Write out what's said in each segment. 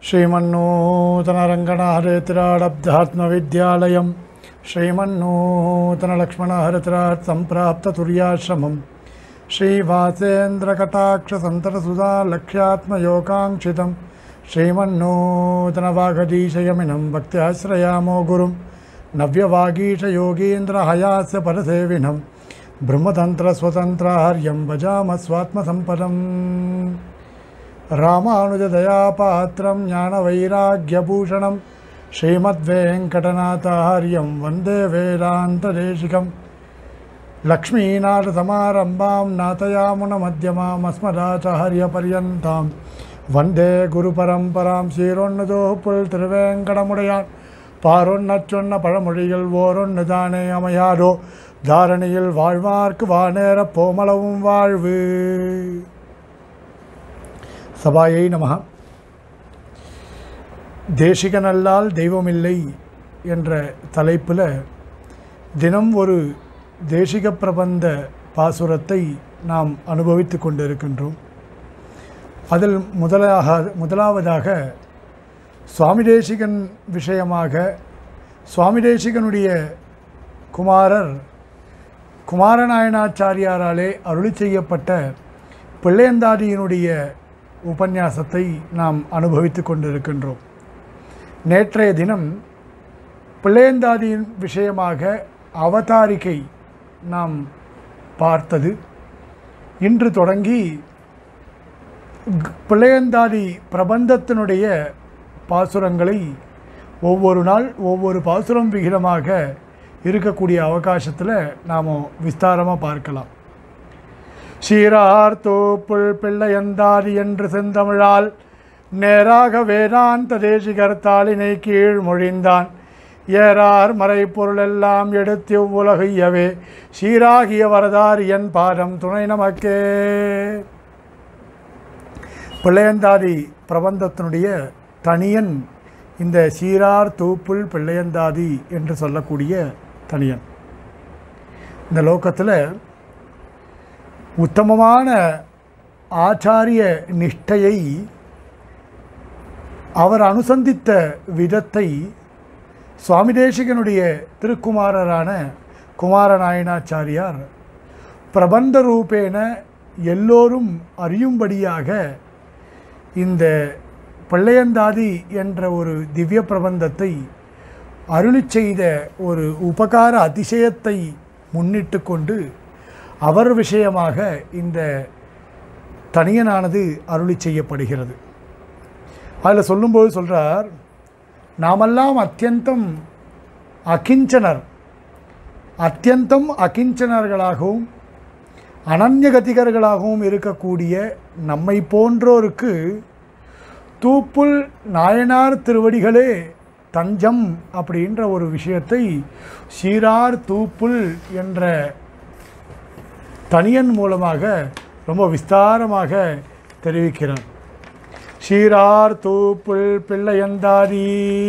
श्रीमन्नूतनरङ्गनाहरेतिराडब्धात्मविद्यालयं श्रीमन्नूतनलक्ष्मणहरतिराट् सम्प्राप्ततुर्याश्रमं श्रीवासेन्द्रकटाक्षसन्ततसुधा लक्ष्यात्मयोगाङ्क्षितं श्रीमन्नूतनवागदीशयमिनं भक्त्याश्रयामो गुरुं नव्यवागीशयोगीन्द्रहयास्य परसेविनं ब्रह्मतन्त्रस्वतन्त्रार्यं भजामः स्वात्मसम्पदम् रामानुजदयापात्रं ज्ञानवैराग्यभूषणं श्रीमद्वेङ्कटनाथार्यं वन्दे वेदान्तदेशिकं लक्ष्मीनाथसमारम्भां नाथयामुनमध्यमामस्मदाचार्यपर्यन्तां வந்தே குரு பரம்பராம் சீரொன்னுதோ புல் திருவேங்கடமுடையான் பாரொன்னச் சொன்ன பழமொழிகள் ஓரொன்னு தானே அமையாதோ தாரணியில் வாழ்வார்க்கு வானேரப் போமளவும் வாழ்வு சபாயை நமக தேசிகனல்லால் தெய்வமில்லை என்ற தலைப்பில் தினம் ஒரு தேசிக பிரபந்த பாசுரத்தை நாம் அனுபவித்து கொண்டிருக்கின்றோம் அதில் முதலாக முதலாவதாக சுவாமி தேசிகன் விஷயமாக சுவாமி தேசிகனுடைய குமாரர் குமாரநாயனாச்சாரியாராலே அருளி செய்யப்பட்ட பிள்ளையந்தாதியினுடைய உபன்யாசத்தை நாம் அனுபவித்து கொண்டிருக்கின்றோம் நேற்றைய தினம் பிள்ளையந்தாதியின் விஷயமாக அவதாரிகை நாம் பார்த்தது இன்று தொடங்கி க்- பிள்ளையந்தாதி பிரபந்தத்தினுடைய பாசுரங்களை ஒவ்வொரு நாள் ஒவ்வொரு பாசுரம் விகிதமாக இருக்கக்கூடிய அவகாசத்தில் நாம் விஸ்தாரமாக பார்க்கலாம் சீரார் தோப்புள் பிள்ளையந்தாதி என்று செந்தமிழால் நேராக வேதாந்த தேசிகர் தாளினை கீழ் மொழிந்தான் ஏறார் மறைப்பொருளெல்லாம் எடுத்து உலகையவே சீராகிய வரதார் என் பாதம் துணை நமக்கே பிள்ளையந்தாதி பிரபந்தத்தினுடைய தனியன் இந்த சீரார் தூப்புள் பிள்ளையந்தாதி என்று சொல்லக்கூடிய தனியன் இந்த லோகத்தில் உத்தமமான ஆச்சாரிய நிஷ்டையை அவர் அனுசந்தித்த விதத்தை சுவாமி தேசிகனுடைய திருக்குமாரரான குமாரநாயனாச்சாரியார் பிரபந்த ரூபேன எல்லோரும் அறியும்படியாக இந்த பிள்ளையந்தாதி என்ற ஒரு திவ்ய பிரபந்தத்தை அருளிச் செய்த ஒரு உபகார அதிசயத்தை முன்னிட்டு கொண்டு அவர் விஷயமாக இந்த தனியனானது அருளி செய்யப்படுகிறது அதில் சொல்லும்போது சொல்கிறார் நாமெல்லாம் அத்தியந்தம் அகிஞ்சனர் அத்தியந்தம் அகிஞ்சனர்களாகவும் அனன்யகதிகர்களாகவும் இருக்கக்கூடிய நம்மை போன்றோருக்கு தூப்புல் நாயனார் திருவடிகளே தஞ்சம் அப்படின்ற ஒரு விஷயத்தை சீரார் தூப்புல் என்ற தனியன் மூலமாக ரொம்ப விஸ்தாரமாக தெரிவிக்கிறார் ஷீரார் தூப்புள் பிள்ளையந்தாதி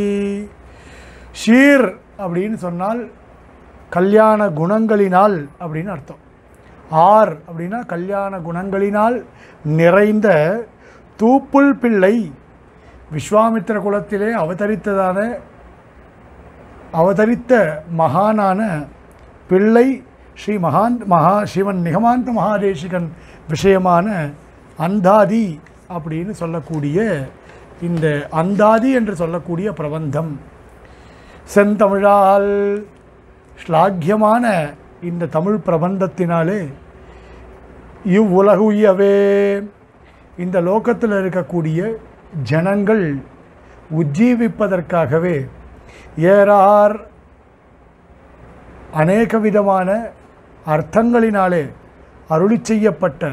ஷீர் அப்படின்னு சொன்னால் கல்யாண குணங்களினால் அப்படின்னு அர்த்தம் ஆர் அப்படின்னா கல்யாண குணங்களினால் நிறைந்த தூப்புள் பிள்ளை விஸ்வாமித்திர குலத்திலே அவதரித்ததான அவதரித்த மகானான பிள்ளை ஸ்ரீ மகான் மகா சிவன் நிகமாந்த மகாதேசிகன் விஷயமான அந்தாதி அப்படின்னு சொல்லக்கூடிய இந்த அந்தாதி என்று சொல்லக்கூடிய பிரபந்தம் செந்தமிழால் ஸ்லாக்கியமான இந்த தமிழ் பிரபந்தத்தினாலே இவ்வுலகுயவே இந்த லோகத்தில் இருக்கக்கூடிய ஜனங்கள் உஜ்ஜீவிப்பதற்காகவே ஏறார் அநேக விதமான அர்த்தங்களினாலே அருளி செய்யப்பட்ட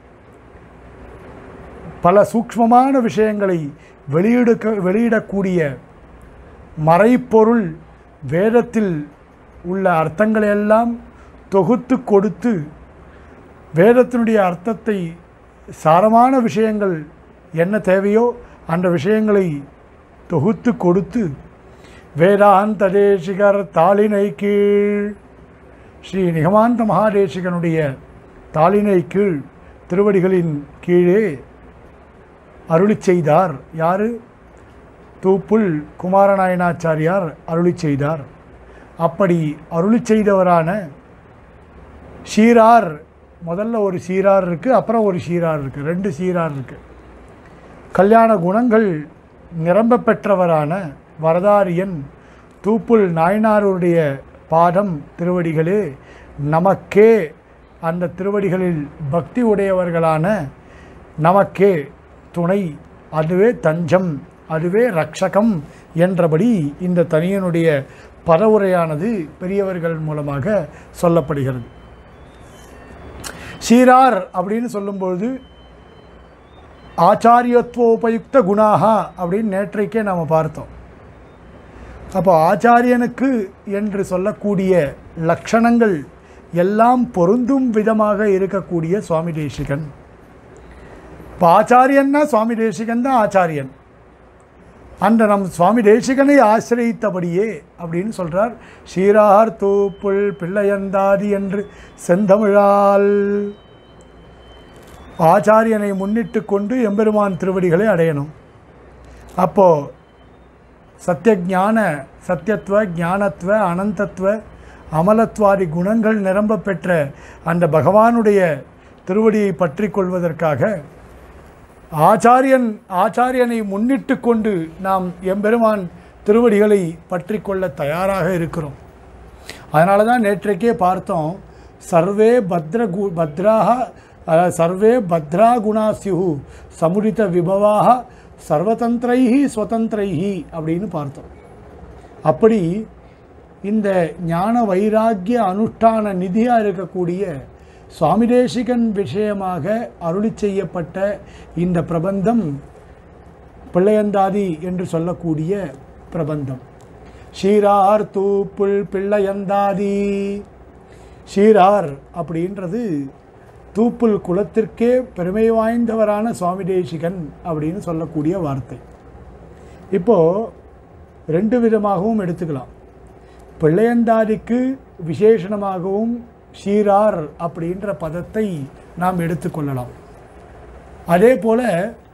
பல சூக்ஷ்மமான விஷயங்களை வெளியிடுக்க வெளியிடக்கூடிய மறைப்பொருள் வேதத்தில் உள்ள அர்த்தங்களையெல்லாம் தொகுத்து கொடுத்து வேதத்தினுடைய அர்த்தத்தை சாரமான விஷயங்கள் என்ன தேவையோ அந்த விஷயங்களை தொகுத்து கொடுத்து வேதாந்த தேசிகர் தாளினை கீழ் ஸ்ரீ நிகமாந்த மகாதேசிகனுடைய தாளினை கீழ் திருவடிகளின் கீழே அருளிச் செய்தார் யாரு தூப்புல் குமாரநாயனாச்சாரியார் அருளி செய்தார் அப்படி அருளி செய்தவரான ஷீரார் முதல்ல ஒரு சீரார் இருக்குது அப்புறம் ஒரு சீரார் இருக்குது ரெண்டு சீரார் இருக்குது கல்யாண குணங்கள் நிரம்ப பெற்றவரான வரதாரியன் தூப்புல் நாயனாருடைய பாதம் திருவடிகளே நமக்கே அந்த திருவடிகளில் பக்தி உடையவர்களான நமக்கே துணை அதுவே தஞ்சம் அதுவே ரக்ஷகம் என்றபடி இந்த தனியனுடைய பரவுரையானது பெரியவர்கள் மூலமாக சொல்லப்படுகிறது சீரார் அப்படின்னு சொல்லும்பொழுது ஆச்சாரியத்துவோபயுக்த குணாகா அப்படின்னு நேற்றைக்கே நாம் பார்த்தோம் அப்போ ஆச்சாரியனுக்கு என்று சொல்லக்கூடிய லட்சணங்கள் எல்லாம் பொருந்தும் விதமாக இருக்கக்கூடிய சுவாமி தேசிகன் இப்போ ஆச்சாரியன்னா சுவாமி தேசிகன் தான் ஆச்சாரியன் அந்த நம் சுவாமி தேசிகனை ஆசிரியத்தபடியே அப்படின்னு சொல்கிறார் ஸ்ரீரார் தூப்புள் பிள்ளையந்தாதி என்று செந்தமிழால் ஆச்சாரியனை முன்னிட்டு கொண்டு எம்பெருமான் திருவடிகளை அடையணும் அப்போது சத்தியஞான சத்தியத்துவ ஞானத்துவ அனந்தத்துவ அமலத்வாதி குணங்கள் நிரம்ப பெற்ற அந்த பகவானுடைய திருவடியை பற்றி கொள்வதற்காக ஆச்சாரியன் ஆச்சாரியனை முன்னிட்டு கொண்டு நாம் எம்பெருமான் திருவடிகளை பற்றி கொள்ள தயாராக இருக்கிறோம் அதனால தான் நேற்றைக்கே பார்த்தோம் சர்வே பத்ர கு பத்ராக அதாவது சர்வே பத்ரா குணா சியு சமுடித விபவாக சர்வதந்திரைஹி ஸ்வதந்திரைஹி அப்படின்னு பார்த்தோம் அப்படி இந்த ஞான வைராக்கிய அனுஷ்டான நிதியாக இருக்கக்கூடிய சுவாமி தேசிகன் விஷயமாக அருளி செய்யப்பட்ட இந்த பிரபந்தம் பிள்ளையந்தாதி என்று சொல்லக்கூடிய பிரபந்தம் ஷீரார் தூப்புள் பிள்ளையந்தாதி ஷீரார் அப்படின்றது தூப்புல் குலத்திற்கே பெருமை வாய்ந்தவரான சுவாமி தேசிகன் அப்படின்னு சொல்லக்கூடிய வார்த்தை இப்போது ரெண்டு விதமாகவும் எடுத்துக்கலாம் பிள்ளையந்தாதிக்கு விசேஷணமாகவும் ஷீரார் அப்படின்ற பதத்தை நாம் எடுத்துக்கொள்ளலாம் அதே போல்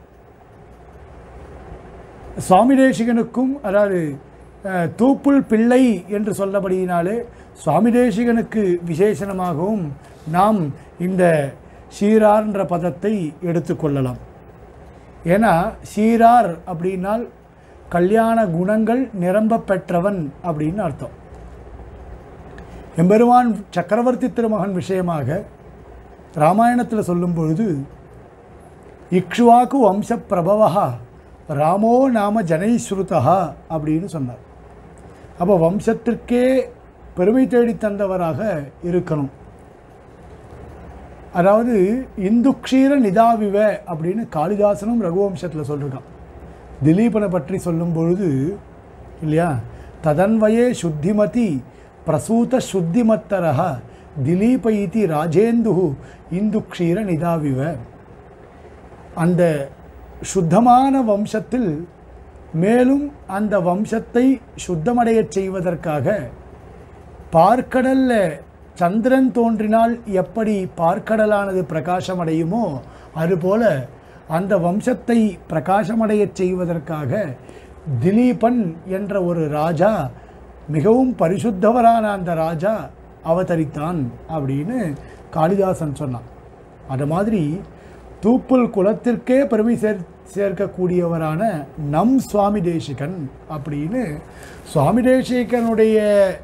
சுவாமி தேசிகனுக்கும் அதாவது அஹ், தூப்புள் பிள்ளை என்று சொல்லபடியினாலே சுவாமி தேசிகனுக்கு விசேஷணமாகவும் நாம் இந்த ஷீரார்ன்ற பதத்தை எடுத்துக்கொள்ளலாம் ஏன்னா ஷீரார் அப்படின்னால் கல்யாண குணங்கள் நிரம்ப பெற்றவன் அப்படின்னு அர்த்தம் எம்பெருமான் சக்கரவர்த்தி திருமகன் விஷயமாக ராமாயணத்தில் சொல்லும் பொழுது இக்ஷ்வாக்கு வம்ச பிரபவா ராமோ நாம ஜனைஸ்ருதா அப்படின்னு சொன்னார் அப்போ வம்சத்திற்கே பெருமை தேடி தந்தவராக இருக்கணும் அதாவது இந்துக்ஷீர நிதாவிவ அப்படின்னு காளிதாசனும் ரகுவம்சத்தில் சொல்லியிருக்கான் திலீபனை பற்றி சொல்லும் பொழுது இல்லையா ததன்வயே சுத்திமதி பிரசூத சுத்திமத்தரக திலீப இதி ராஜேந்து இந்துக்ஷீர நிதாவிவ அந்த சுத்தமான வம்சத்தில் மேலும் அந்த வம்சத்தை சுத்தமடையச் செய்வதற்காக பார்க்கடல்ல சந்திரன் தோன்றினால் எப்படி பார்க்கடலானது பிரகாசமடையுமோ அதுபோல அந்த வம்சத்தை பிரகாசமடையச் செய்வதற்காக திலீபன் என்ற ஒரு ராஜா மிகவும் பரிசுத்தவரான அந்த ராஜா அவதரித்தான் அப்படின்னு காளிதாசன் சொன்னான் அது மாதிரி தூப்புல் குலத்திற்கே பெருமை சேர் சேர்க்கக்கூடியவரான நம் சுவாமி தேசிகன் அப்படின்னு சுவாமி தேசிகனுடைய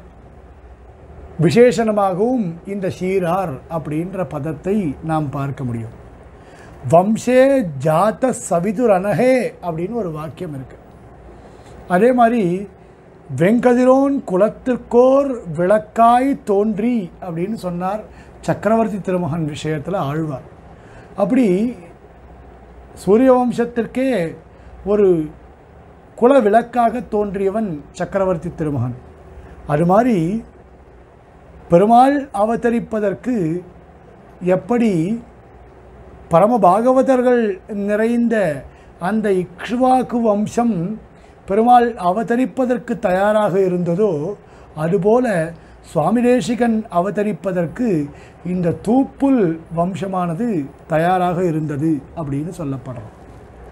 விசேஷணமாகவும் இந்த ஷீரார் அப்படின்ற பதத்தை நாம் பார்க்க முடியும் வம்சே ஜாத சவிதுர் அனகே அப்படின்னு ஒரு வாக்கியம் இருக்கு அதே மாதிரி வெங்கதிரோன் குலத்திற்கோர் விளக்காய் தோன்றி அப்படின்னு சொன்னார் சக்கரவர்த்தி திருமகன் விஷயத்தில் ஆழ்வார் அப்படி சூரிய வம்சத்திற்கே ஒரு குல விளக்காக தோன்றியவன் சக்கரவர்த்தி திருமகன் அது மாதிரி பெருமாள் அவதரிப்பதற்கு எப்படி பரம பாகவதர்கள் நிறைந்த அந்த இக்ஷ்வாக்கு வம்சம் பெருமாள் அவதரிப்பதற்கு தயாராக இருந்ததோ அதுபோல சுவாமி தேசிகன் அவதரிப்பதற்கு இந்த தூப்புல் வம்சமானது தயாராக இருந்தது அப்படின்னு சொல்லப்படுறோம்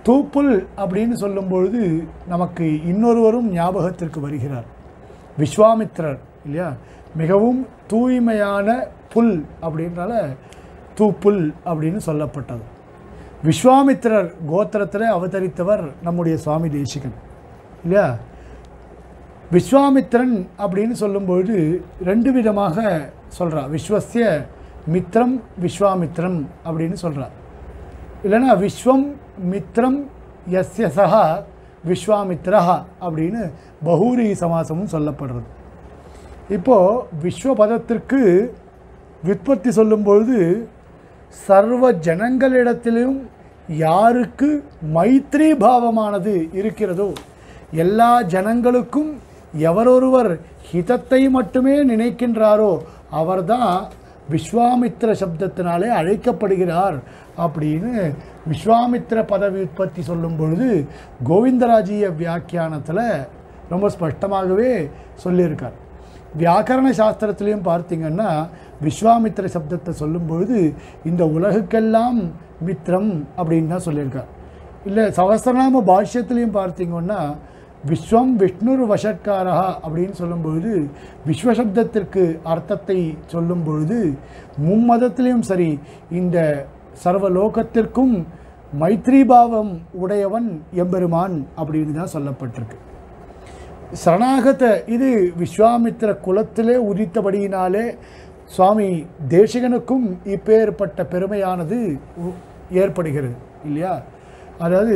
தூப்புல் அப்படின்னு சொல்லும் பொழுது நமக்கு இன்னொருவரும் ஞாபகத்திற்கு வருகிறார் விஸ்வாமித்திரர் இல்லையா மிகவும் தூய்மையான புல் அப்படின்றனால தூப்புல் அப்படின்னு சொல்லப்பட்டது விஸ்வாமித்திரர் கோத்திரத்தில் அவதரித்தவர் நம்முடைய சுவாமி தேசிகன் இல்லையா விஸ்வாமித்திரன் அப்படின்னு சொல்லும்பொழுது ரெண்டு விதமாக சொல்றா விஸ்வசிய மித்ரம் விஸ்வாமித்ரம் அப்படின்னு சொல்றா இல்லைன்னா விஸ்வம் மித்ரம் எஸ்ய சஹா விஸ்வாமித்ரஹா அப்படின்னு பகூரி சமாசமும் சொல்லப்படுறது இப்போது விஸ்வ பதத்திற்கு விற்பத்தி சொல்லும்பொழுது சர்வ ஜனங்களிடத்திலும் யாருக்கு மைத்ரி பாவமானது இருக்கிறதோ எல்லா ஜனங்களுக்கும் எவரொருவர் ஹிதத்தை மட்டுமே நினைக்கின்றாரோ அவர்தான் விஸ்வாமித்திர சப்தத்தினாலே அழைக்கப்படுகிறார் அப்படின்னு விஸ்வாமித்திர பதவி உற்பத்தி சொல்லும் பொழுது கோவிந்தராஜீய வியாக்கியானத்தில் ரொம்ப ஸ்பஷ்டமாகவே சொல்லியிருக்கார் வியாக்கரண சாஸ்திரத்திலையும் பார்த்தீங்கன்னா விஸ்வாமித்திர சப்தத்தை சொல்லும் பொழுது இந்த உலகுக்கெல்லாம் மித்திரம் அப்படின்னு தான் சொல்லியிருக்கார் இல்லை சகஸ்திரநாம பாஷ்யத்திலையும் பார்த்தீங்கன்னா விஸ்வம் விஷ்ணுர் வஷட்காரா அப்படின்னு சொல்லும்பொழுது விஸ்வசப்தத்திற்கு அர்த்தத்தை சொல்லும் பொழுது மும்மதத்திலையும் சரி இந்த சர்வ லோகத்திற்கும் மைத்ரிபாவம் உடையவன் எம்பெருமான் அப்படின்னு தான் சொல்லப்பட்டிருக்கு சரணாகத இது விஸ்வாமித்திர குலத்திலே உதித்தபடியினாலே சுவாமி தேசிகனுக்கும் இப்பேற்பட்ட பெருமையானது உ- ஏற்படுகிறது இல்லையா அதாவது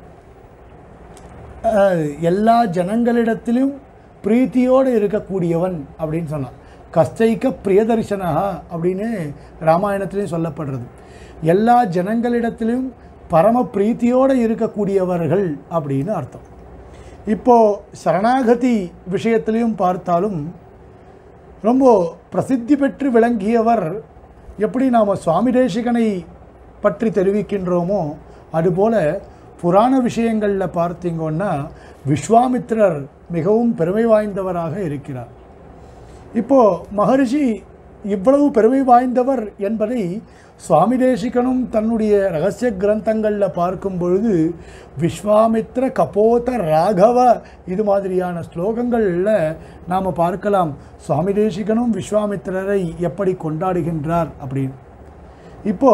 அஹ், எல்லா ஜனங்களிடத்திலும் பிரீத்தியோடு இருக்கக்கூடியவன் அப்படின்னு சொன்னான் கஸ்தைக்க பிரியதர்சனா அப்படின்னு ராமாயணத்திலையும் சொல்லப்படுறது எல்லா ஜனங்களிடத்திலும் பரம பிரீத்தியோடு இருக்கக்கூடியவர்கள் அப்படின்னு அர்த்தம் இப்போ சரணாகதி விஷயத்திலையும் பார்த்தாலும் ரொம்ப பிரசித்தி பெற்று விளங்கியவர் எப்படி நாம் சுவாமி தேசிகனை பற்றி தெரிவிக்கின்றோமோ அதுபோல புராண விஷயங்களில் பார்த்தீங்கன்னா விஸ்வாமித்திரர் மிகவும் பெருமை வாய்ந்தவராக இருக்கிறார் இப்போ மகரிஷி இவ்வளவு பெருமை வாய்ந்தவர் என்பதை சுவாமி தேசிகனும் தன்னுடைய ரகசிய கிரந்தங்களில் பார்க்கும் பொழுது விஸ்வாமித்ர கபோத ராகவ இது மாதிரியான ஸ்லோகங்களில் நாம் பார்க்கலாம் சுவாமி தேசிகனும் விஸ்வாமித்திரரை எப்படி கொண்டாடுகின்றார் அப்படின்னு இப்போ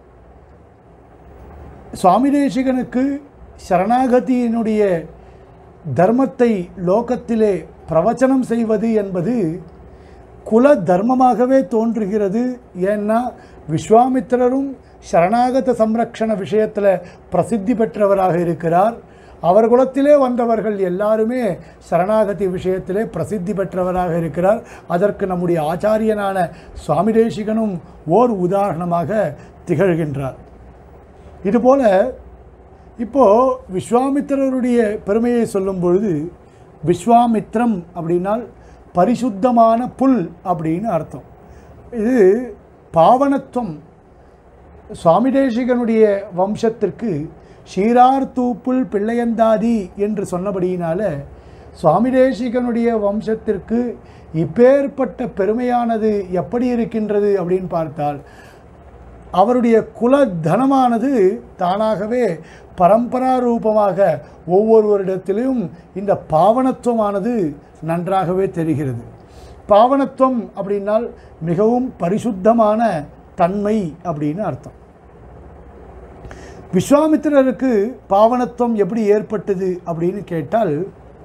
சுவாமி தேசிகனுக்கு சரணாகதியினுடைய தர்மத்தை லோகத்திலே பிரவச்சனம் செய்வது என்பது குல தர்மமாகவே தோன்றுகிறது ஏன்னா விஸ்வாமித்திரரும் சரணாகத சம்ரக்ஷண விஷயத்தில் பிரசித்தி பெற்றவராக இருக்கிறார் அவர் குலத்திலே வந்தவர்கள் எல்லாருமே சரணாகதி விஷயத்திலே பிரசித்தி பெற்றவராக இருக்கிறார் அதற்கு நம்முடைய ஆச்சாரியனான சுவாமி தேசிகனும் ஓர் உதாரணமாக திகழ்கின்றார் இதுபோல இப்போ விஸ்வாமித்திரருடைய பெருமையை சொல்லும் பொழுது விஸ்வாமித்ரம் அப்படின்னால் பரிசுத்தமான புல் அப்படின்னு அர்த்தம் இது பாவனத்துவம் சுவாமி தேசிகனுடைய வம்சத்திற்கு ஷீரார் தூப்புல் பிள்ளையந்தாதி என்று சொன்னபடியினால சுவாமி தேசிகனுடைய வம்சத்திற்கு இப்பேற்பட்ட பெருமையானது எப்படி இருக்கின்றது அப்படின்னு பார்த்தால் அவருடைய குல தனமானது தானாகவே பரம்பரா ரூபமாக ஒவ்வொருவரிடத்திலும் இந்த பாவனத்துவமானது நன்றாகவே தெரிகிறது பாவனத்துவம் அப்படின்னால் மிகவும் பரிசுத்தமான தன்மை அப்படின்னு அர்த்தம் விஸ்வாமித்திரருக்கு பாவனத்துவம் எப்படி ஏற்பட்டது அப்படின்னு கேட்டால்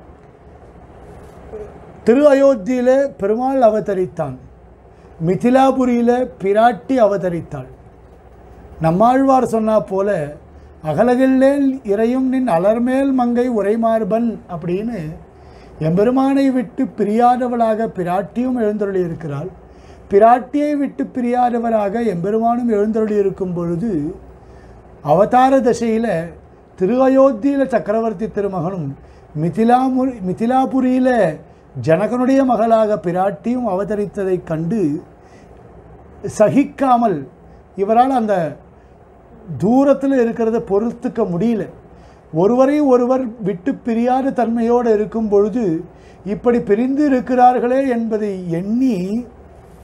திரு அயோத்தியில பெருமாள் அவதரித்தான் மிதிலாபுரியில பிராட்டி அவதரித்தாள் நம்மாழ்வார் சொன்னா போல அகலகில்லேல் இறையும் நின் அலர்மேல் மங்கை உரைமார்பன் அப்படின்னு எம்பெருமானை விட்டு பிரியாதவளாக பிராட்டியும் எழுந்தருளி இருக்கிறாள் பிராட்டியை விட்டு பிரியாதவராக எம்பெருமானும் எழுந்தருளி இருக்கும் பொழுது அவதார தசையில் திரு அயோத்தியில் சக்கரவர்த்தி திருமகனும் மிதிலாமுரி மிதிலாபுரியில் ஜனகனுடைய மகளாக பிராட்டியும் அவதரித்ததைக் கண்டு சகிக்காமல் இவரால் அந்த தூரத்தில் இருக்கிறத பொறுத்துக்க முடியல ஒருவரை ஒருவர் விட்டு பிரியாத தன்மையோடு இருக்கும் பொழுது இப்படி பிரிந்து இருக்கிறார்களே என்பதை எண்ணி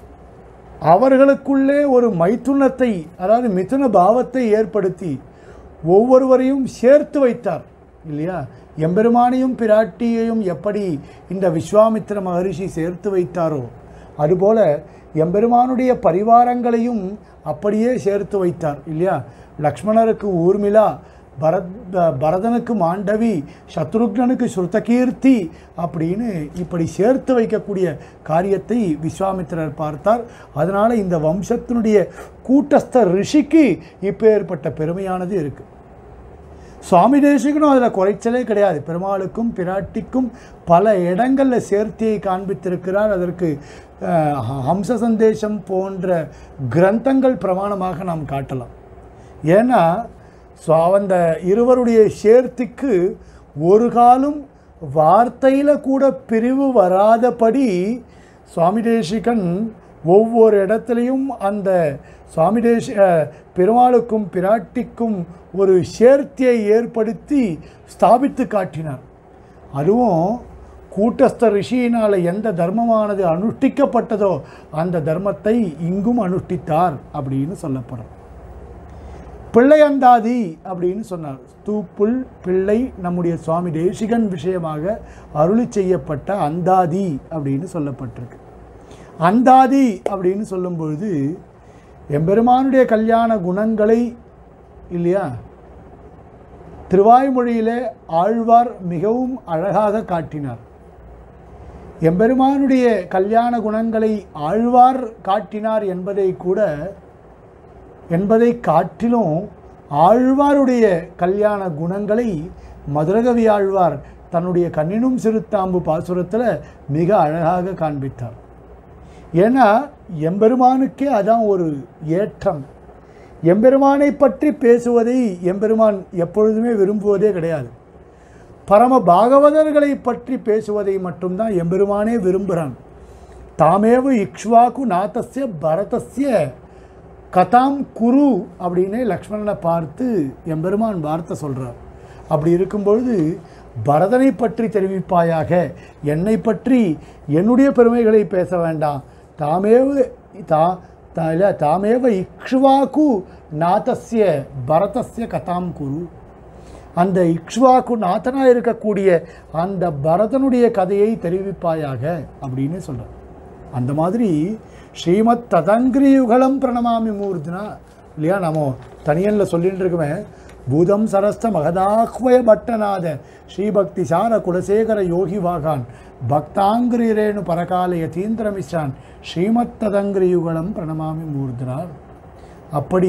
அவர்களுக்குள்ளே ஒரு மைத்துனத்தை அதாவது மிதுன பாவத்தை ஏற்படுத்தி ஒவ்வொருவரையும் சேர்த்து வைத்தார் இல்லையா எம்பெருமானையும் பிராட்டியையும் எப்படி இந்த விஸ்வாமித்திர மகரிஷி சேர்த்து வைத்தாரோ அதுபோல எம்பெருமானுடைய பரிவாரங்களையும் அப்படியே சேர்த்து வைத்தார் இல்லையா லக்ஷ்மணருக்கு ஊர்மிளா பரத் பரதனுக்கு மாண்டவி சத்ருக்னனுக்கு ஸ்ருதகீர்த்தி அப்படின்னு இப்படி சேர்த்து வைக்கக்கூடிய காரியத்தை விஸ்வாமித்திரர் பார்த்தார் அதனால் இந்த வம்சத்தினுடைய கூட்டஸ்த ரிஷிக்கு இப்பேற்பட்ட பெருமையானது இருக்குது சுவாமி தேசிகனும் அதில் குறைச்சலே கிடையாது பெருமாளுக்கும் பிராட்டிக்கும் பல இடங்களில் சேர்த்தியை காண்பித்திருக்கிறார் அதற்கு அஹ், ஹம்ச சந்தேசம் போன்ற கிரந்தங்கள் பிரமாணமாக நாம் காட்டலாம் ஏன்னா ஸோ அந்த இருவருடைய சேர்த்திக்கு ஒரு காலம் வார்த்தையில் கூட பிரிவு வராதபடி சுவாமி தேசிகன் ஒவ்வொரு இடத்துலையும் அந்த சுவாமி தேசி அஹ், பெருமாளுக்கும் பிராட்டிக்கும் ஒரு சேர்த்தியை ஏற்படுத்தி ஸ்தாபித்து காட்டினார் அதுவும் கூட்டஸ்த ரிஷியினால் எந்த தர்மமானது அனுஷ்டிக்கப்பட்டதோ அந்த தர்மத்தை இங்கும் அனுஷ்டித்தார் அப்படின்னு சொல்லப்படும் பிள்ளையந்தாதி அப்படின்னு சொன்னார் தூப்புல் பிள்ளை நம்முடைய சுவாமி தேசிகன் விஷயமாக அருளி செய்யப்பட்ட அந்தாதி அப்படின்னு சொல்லப்பட்டிருக்கு அந்தாதி அப்படின்னு சொல்லும் பொழுது எம்பெருமானுடைய கல்யாண குணங்களை இல்லையா திருவாய்மொழியிலே ஆழ்வார் மிகவும் அழகாக காட்டினார் எம்பெருமானுடைய கல்யாண குணங்களை ஆழ்வார் காட்டினார் என்பதை கூட என்பதை காட்டிலும் ஆழ்வாருடைய கல்யாண குணங்களை மதுரகவி ஆழ்வார் தன்னுடைய கண்ணினும் சிறுத்தாம்பு பாசுரத்தில் மிக அழகாக காண்பித்தார் ஏன்னா எம்பெருமானுக்கே அதான் ஒரு ஏற்றம் எம்பெருமானை பற்றி பேசுவதை எம்பெருமான் எப்பொழுதுமே விரும்புவதே கிடையாது பரம பாகவதர்களை பற்றி பேசுவதை மட்டும்தான் எம்பெருமானே விரும்புகிறான் தாமேவ இக்ஷ்வாக்கு நாத்தஸ்ய பரதஸ்ய கதாம் குரு அப்படின்னு லக்ஷ்மணனை பார்த்து எம்பெருமான் வார்த்தை சொல்கிறார் அப்படி இருக்கும்பொழுது பரதனை பற்றி தெரிவிப்பாயாக என்னை பற்றி என்னுடைய பெருமைகளை பேச வேண்டாம் தாமேவ தா தா- இல்ல, தாமேவ இக்ஷ்வாக்கு நாதஸ்ய பரதஸ்ய கதாம் குரு அந்த இக்ஷ்வாக்கு நாதனாக இருக்கக்கூடிய அந்த பரதனுடைய கதையை தெரிவிப்பாயாக அப்படின்னு சொல்கிறார் அந்த மாதிரி ஸ்ரீமத் ததங்கிரி யுகலம் பிரணமாமி மூர்த்தினா இல்லையா நம்ம தனியனில் சொல்லிட்டு இருக்கோமே பூதம் சரஸ்த மகதாஹ்வய பட்டநாத ஸ்ரீபக்தி சார குலசேகர யோகி வாகான் பக்தாங்கிரேணு பரகால யதீந்திர மிஸ்ரான் ஸ்ரீமத் ததங்கிரி யுகலம் பிரணமாமி மூர்த்தினார் அப்படி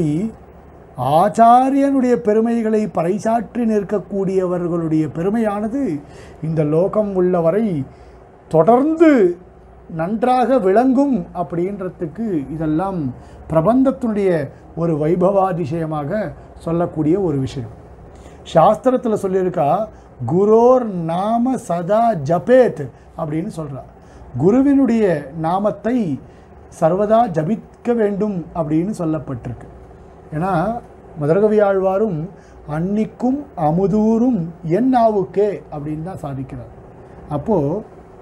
ஆச்சாரியனுடைய பெருமைகளை பறைசாற்றி நிற்கக்கூடியவர்களுடைய பெருமையானது இந்த லோகம் உள்ளவரை தொடர்ந்து நன்றாக விளங்கும் அப்படின்றதுக்கு இதெல்லாம் பிரபந்தத்தினுடைய ஒரு வைபவாதிசயமாக சொல்லக்கூடிய ஒரு விஷயம் சாஸ்திரத்தில் சொல்லியிருக்கா குரோர் நாம சதா ஜபேத் அப்படின்னு சொல்றா குருவினுடைய நாமத்தை சர்வதா ஜபிக்க வேண்டும் அப்படின்னு சொல்லப்பட்டிருக்கு ஏன்னா மதுரகவி ஆழ்வாரும் அன்னிக்கும் அமுதூரும் என் நாவுக்கே அப்படின்னு தான் சாதிக்கிறார் அப்போது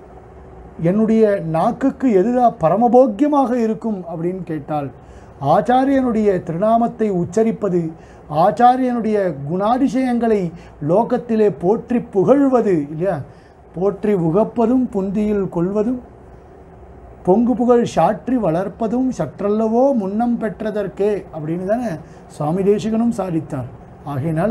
என்னுடைய நாக்குக்கு எதுதான் பரமபோக்கியமாக இருக்கும் அப்படின்னு கேட்டால் ஆச்சாரியனுடைய திருநாமத்தை உச்சரிப்பது ஆச்சாரியனுடைய குணாதிசயங்களை லோகத்திலே போற்றி புகழ்வது இல்லையா போற்றி உகப்பதும் புந்தியில் கொள்வதும் பொங்கு புகழ் சாற்றி வளர்ப்பதும் சற்றல்லவோ முன்னம் பெற்றதற்கே அப்படின்னு தானே சுவாமி தேசிகனும் சாதித்தார் ஆகையினால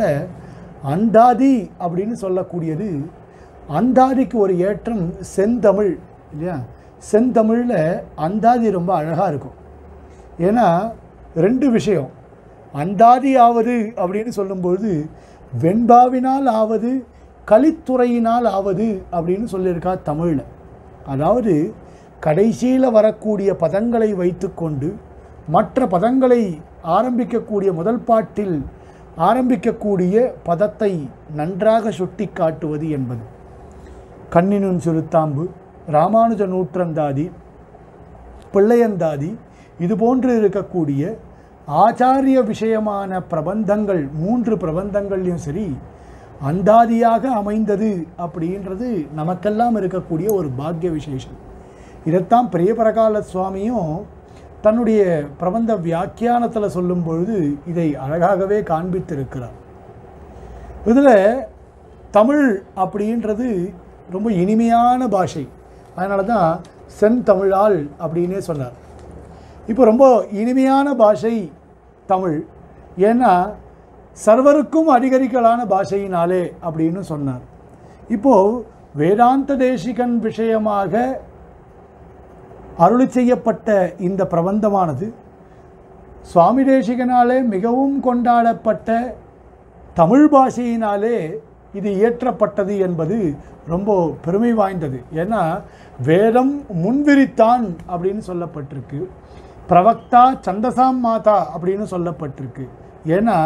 அந்தாதி அப்படின்னு சொல்லக்கூடியது அந்தாதிக்கு ஒரு ஏற்றம் செந்தமிழ் இல்லையா செந்தமிழில் அந்தாதி ரொம்ப அழகாக இருக்கும் ஏன்னா ரெண்டு விஷயம் அந்தாதி ஆவது அப்படின்னு சொல்லும்பொழுது வெண்பாவினால் ஆவது கலித்துறையினால் ஆவது அப்படின்னு சொல்லியிருக்கா தமிழில் அதாவது கடைசியில் வரக்கூடிய பதங்களை வைத்துக்கொண்டு மற்ற பதங்களை ஆரம்பிக்கக்கூடிய முதல் பாட்டில் ஆரம்பிக்கக்கூடிய பதத்தை நன்றாக சுட்டி காட்டுவது என்பது கண்ணினும் சிறுத்தாம்பு ராமானுஜ நூற்றந்தாதி பிள்ளையந்தாதி இது போன்று இருக்கக்கூடிய ஆச்சாரிய விஷயமான பிரபந்தங்கள் மூன்று பிரபந்தங்கள்லையும் சரி அந்தாதியாக அமைந்தது அப்படின்றது நமக்கெல்லாம் இருக்கக்கூடிய ஒரு பாக்கிய விசேஷம் இதைத்தான் பிரியபரகால சுவாமியும் தன்னுடைய பிரபந்த வியாக்கியானத்தில் சொல்லும் பொழுது இதை அழகாகவே காண்பித்திருக்கிறார் இதில் தமிழ் அப்படின்றது ரொம்ப இனிமையான பாஷை அதனால தான் செந்தமிழால் அப்படின்னே சொன்னார் இப்போ ரொம்ப இனிமையான பாஷை தமிழ் ஏன்னா சர்வருக்கும் அதிகரிக்கலான பாஷையினாலே அப்படின்னு சொன்னார் இப்போது வேதாந்த தேசிகன் விஷயமாக அருளி செய்யப்பட்ட இந்த பிரபந்தமானது சுவாமி தேசிகனாலே மிகவும் கொண்டாடப்பட்ட தமிழ் பாஷையினாலே இது இயற்றப்பட்டது என்பது ரொம்ப பெருமை வாய்ந்தது ஏன்னா வேதம் முன்விரித்தான் அப்படின்னு சொல்லப்பட்டிருக்கு பிரவக்தா சந்தசாம் மாதா அப்படின்னு சொல்லப்பட்டிருக்கு ஏன்னா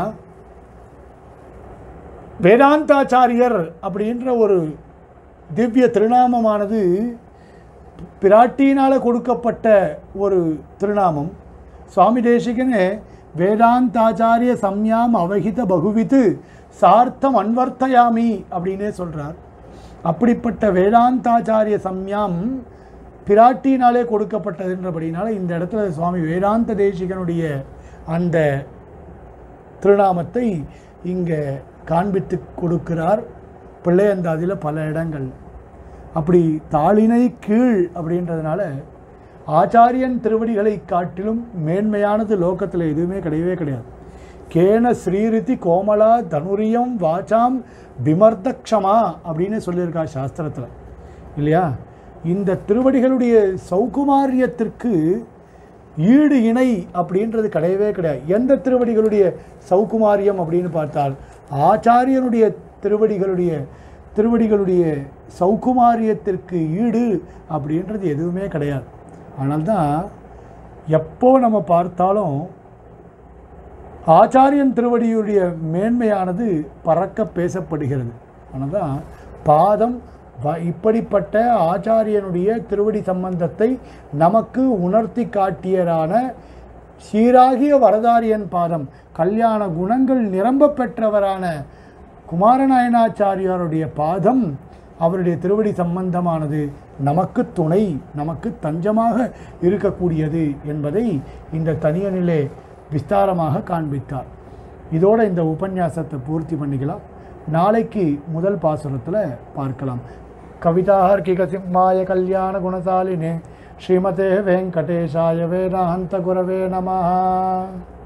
வேதாந்தாச்சாரியர் அப்படின்ற ஒரு திவ்ய திருநாமமானது பிராட்டியினால் கொடுக்கப்பட்ட ஒரு திருநாமம் சுவாமி தேசிகனே வேதாந்தாச்சாரிய சம்யாம் அவகித பகுவித்து சார்த்தம் அன்வர்த்தயாமி அப்படின்னே சொல்கிறார் அப்படிப்பட்ட வேதாந்தாச்சாரிய சம்யாம் பிராட்டினாலே கொடுக்கப்பட்டதுன்றபடினால இந்த இடத்துல சுவாமி வேதாந்த தேசிகனுடைய அந்த திருநாமத்தை இங்கே காண்பித்து கொடுக்கிறார் பிள்ளையந்தாதியில் பல இடங்கள் அப்படி தாளினை கீழ் அப்படின்றதுனால ஆச்சாரியன் திருவடிகளை காட்டிலும் மேன்மையானது லோகத்தில் எதுவுமே கிடையவே கிடையாது கேன ஸ்ரீரிதி கோமலா தனுரியம் வாச்சாம் விமர்தக்ஷமா அப்படின்னு சொல்லியிருக்கா சாஸ்திரத்தில் இல்லையா இந்த திருவடிகளுடைய சௌகுமாரியத்திற்கு ஈடு இணை அப்படின்றது கிடையவே கிடையாது எந்த திருவடிகளுடைய சௌகுமாரியம் அப்படின்னு பார்த்தால் ஆச்சாரியனுடைய திருவடிகளுடைய திருவடிகளுடைய சௌகுமாரியத்திற்கு ஈடு அப்படின்றது எதுவுமே கிடையாது அதனால்தான் எப்போ நம்ம பார்த்தாலும் ஆச்சாரியன் திருவடியுடைய மேன்மையானது பறக்க பேசப்படுகிறது ஆனால் தான் பாதம் வ- இப்படிப்பட்ட ஆச்சாரியனுடைய திருவடி சம்பந்தத்தை நமக்கு உணர்த்தி காட்டியரான சீராகிய வரதாரியன் பாதம் கல்யாண குணங்கள் நிரம்ப பெற்றவரான குமாரநாயனாச்சாரியாருடைய பாதம் அவருடைய திருவடி சம்பந்தமானது நமக்கு துணை நமக்கு தஞ்சமாக இருக்கக்கூடியது என்பதை இந்த தனியனிலே விஸ்தாரமாக காண்பித்தார் இதோட இந்த உபன்யாசத்தை பூர்த்தி பண்ணிக்கலாம் நாளைக்கு முதல் பாசுரத்தில் பார்க்கலாம் கவிதார்க்கிக சிம்மாய கல்யாண குணசாலினே ஸ்ரீமதே வெங்கடேஷாய வேதாந்த குரவே நமः